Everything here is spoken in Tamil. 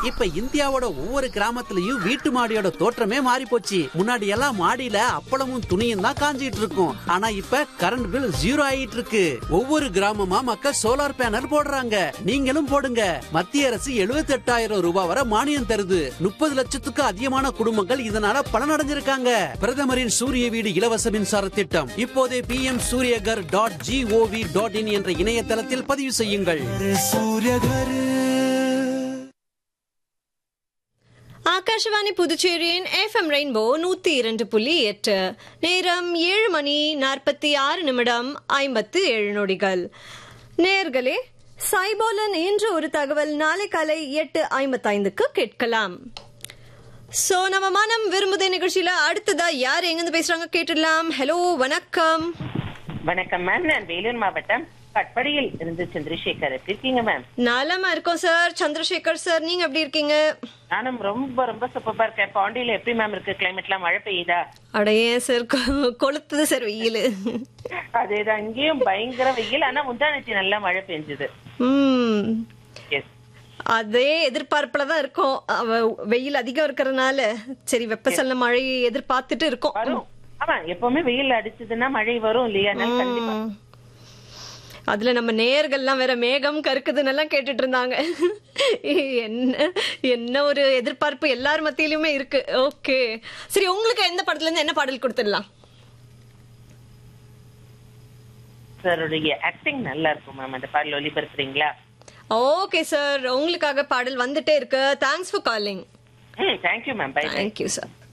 இப்ப இந்தியாவோட ஒவ்வொரு கிராமத்துலயும் வீட்டு மாடியோட தோற்றமே மாறி போச்சு முன்னாடி எல்லாம் மாடியில அப்பளமும் துணியும் தான் காஞ்சிட்டு இருக்கும் ஆனா இப்ப கரண்ட் பில் ஜீரோ ஆயிட்டு இருக்கு ஒவ்வொரு கிராமமா மக்கள் சோலார் பேனல் போடுறாங்க நீங்களும் போடுங்க மத்திய அரசு 78000 ரூபாய் வரை மானியம் தருது முப்பது லட்சத்துக்கு அதிகமான குடும்பங்கள் இதனால பலனடைஞ்சிருக்காங்க பிரதமரின் சூரிய வீடு இலவச மின்சார திட்டம் இப்போதே P M Suryaghar dot gov dot in என்ற இணையதளத்தில் பதிவு செய்யுங்கள் ஆகாஷவாணி புதுச்சேரியின் எஃப்எம் ரெயின்போ நூத்தி இரண்டு புள்ளி எட்டு நேரம் ஏழு மணி நாற்பத்தி ஆறு நிமிடம் ஐம்பத்து ஏழு நொடிகள் நேர்களே சைபோலன் என்று ஒரு தகவல் நாளை காலை எட்டு ஐம்பத்தைந்துக்கு கேட்கலாம் சோ நம்ம மனம் விரும்புதே நிகழ்ச்சியில அடுத்ததா யார் எங்கிருந்து பேசுறாங்க கேட்டுடலாம் ஹலோ வணக்கம் வணக்கம் மேம் நான் வேலூர் மாவட்டம் கட்படியில் இருந்து சந்திரசேகர் எப்படி இருக்கீங்க மேம் நலமா இருக்கோம் சார் சந்திரசேகர் சார் நீங்க எப்படி இருக்கீங்க நானும் ரொம்ப ரொம்ப சூப்பரா இருக்கேன் பாண்டியில எப்படி மேம் இருக்கு கிளைமேட்லாம் மழை பெய்யுதா அடையே சார் கொ- கொளுத்துது சார் வெயில் அதேதான் இங்கேயும் பயங்கர வெயில் ஆனா முந்தானத்தி நல்லா மழை பெஞ்சது ம் எஸ் அதே எதிர்பார்ப்புல தான் இருக்கோம் அவ வெயில் அதிகம் இருக்கறனால சரி வெப்பசலன மழையை எதிர்பார்த்துட்டு இருக்கோம் வரும் ஆமா எப்பவுமே வெயில் அடிச்சதுன்னா மழை வரும் இல்லையா அதனால கண்டிப்பா ம். அதுல நம்ம நேயர்கள்லாம் வேற மேகம் கருக்குதுன்னு எல்லாம் கேட்டுட்டு இருந்தாங்க என்ன என்ன ஒரு எதிர்பார்ப்பு எல்லார் மத்தியிலுமே இருக்கு ஓகே சரி உங்களுக்கு எந்த படத்துல இருந்து என்ன பாடல் கொடுத்துடலாம் சாருடைய ஆக்டிங் நல்லா இருக்கும் மேம் அந்த பாடல் ஒளிபரப்புறீங்களா ஓகே சார் உங்களுக்காக பாடல் வந்துட்டே இருக்கு thanks for calling hmm thank you ma'am bye thank you sir